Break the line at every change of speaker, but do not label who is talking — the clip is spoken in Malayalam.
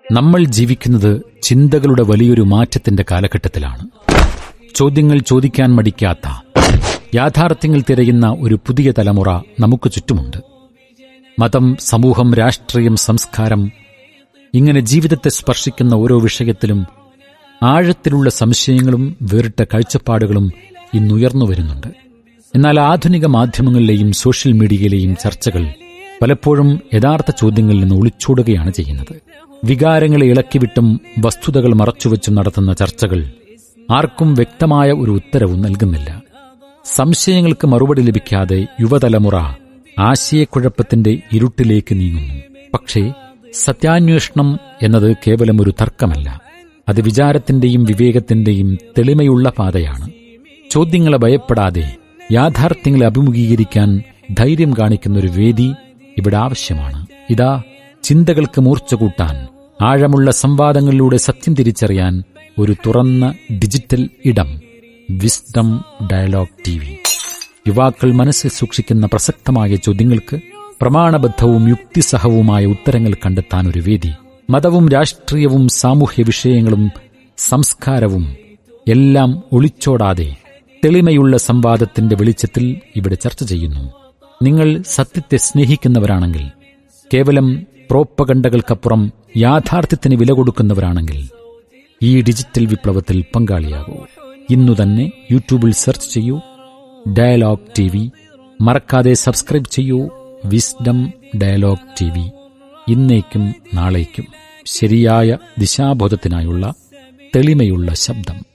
നമ്മൾ ജീവിക്കുന്നത് ചിന്തകളുടെ വലിയൊരു മാറ്റത്തിന്റെ കാലഘട്ടത്തിലാണ് ചോദ്യങ്ങൾ ചോദിക്കാൻ മടിക്കാത്ത യാഥാർത്ഥ്യങ്ങൾ തിരയുന്ന ഒരു പുതിയ തലമുറ നമുക്ക് ചുറ്റുമുണ്ട് മതം സമൂഹം രാഷ്ട്രീയം സംസ്കാരം ഇങ്ങനെ ജീവിതത്തെ സ്പർശിക്കുന്ന ഓരോ വിഷയത്തിലും ആഴത്തിലുള്ള സംശയങ്ങളും വേറിട്ട കാഴ്ചപ്പാടുകളും ഇന്നുയർന്നു വരുന്നുണ്ട് എന്നാൽ ആധുനിക മാധ്യമങ്ങളിലെയും സോഷ്യൽ മീഡിയയിലെയും ചർച്ചകൾ പലപ്പോഴും യഥാർത്ഥ ചോദ്യങ്ങളിൽ നിന്ന് ഒളിച്ചോടുകയാണ് ചെയ്യുന്നത് വികാരങ്ങളെ ഇളക്കിവിട്ടും വസ്തുതകൾ മറച്ചുവെച്ചും നടത്തുന്ന ചർച്ചകൾ ആർക്കും വ്യക്തമായ ഒരു ഉത്തരവും നൽകുന്നില്ല സംശയങ്ങൾക്ക് മറുപടി ലഭിക്കാതെ യുവതലമുറ ആശയക്കുഴപ്പത്തിന്റെ ഇരുട്ടിലേക്ക് നീങ്ങുന്നു പക്ഷേ സത്യാന്വേഷണം എന്നത് കേവലം ഒരു തർക്കമല്ല അത് വിചാരത്തിന്റെയും വിവേകത്തിന്റെയും തെളിമയുള്ള പാതയാണ് ചോദ്യങ്ങളെ ഭയപ്പെടാതെ യാഥാർത്ഥ്യങ്ങളെ അഭിമുഖീകരിക്കാൻ ധൈര്യം കാണിക്കുന്ന ഒരു വേദി ഇവിടെ ആവശ്യമാണ് ഇതാ ചിന്തകൾക്ക് മൂർച്ച കൂട്ടാൻ ആഴമുള്ള സംവാദങ്ങളിലൂടെ സത്യം തിരിച്ചറിയാൻ ഒരു തുറന്ന ഡിജിറ്റൽ ഇടം വിസ്ഡം ഡയലോഗ് ടി വി യുവാക്കൾ മനസ്സിൽ സൂക്ഷിക്കുന്ന പ്രസക്തമായ ചോദ്യങ്ങൾക്ക് പ്രമാണബദ്ധവും യുക്തിസഹവുമായ ഉത്തരങ്ങൾ കണ്ടെത്താൻ ഒരു വേദി മതവും രാഷ്ട്രീയവും സാമൂഹ്യ വിഷയങ്ങളും സംസ്കാരവും എല്ലാം ഒളിച്ചോടാതെ തെളിമയുള്ള സംവാദത്തിന്റെ വെളിച്ചത്തിൽ ഇവിടെ ചർച്ച ചെയ്യുന്നു നിങ്ങൾ സത്യത്തെ സ്നേഹിക്കുന്നവരാണെങ്കിൽ കേവലം പ്രോപ്പകണ്ടകൾക്കപ്പുറം യാഥാർത്ഥ്യത്തിന് വില കൊടുക്കുന്നവരാണെങ്കിൽ ഈ ഡിജിറ്റൽ വിപ്ലവത്തിൽ പങ്കാളിയാകൂ ഇന്നു തന്നെ യൂട്യൂബിൽ സെർച്ച് ചെയ്യൂ ഡയലോഗ് ടി വി മറക്കാതെ സബ്സ്ക്രൈബ് ചെയ്യൂ വിസ്ഡം ഡയലോഗ് ടി വി ഇന്നേക്കും നാളേക്കും ശരിയായ ദിശാബോധത്തിനായുള്ള തെളിമയുള്ള ശബ്ദം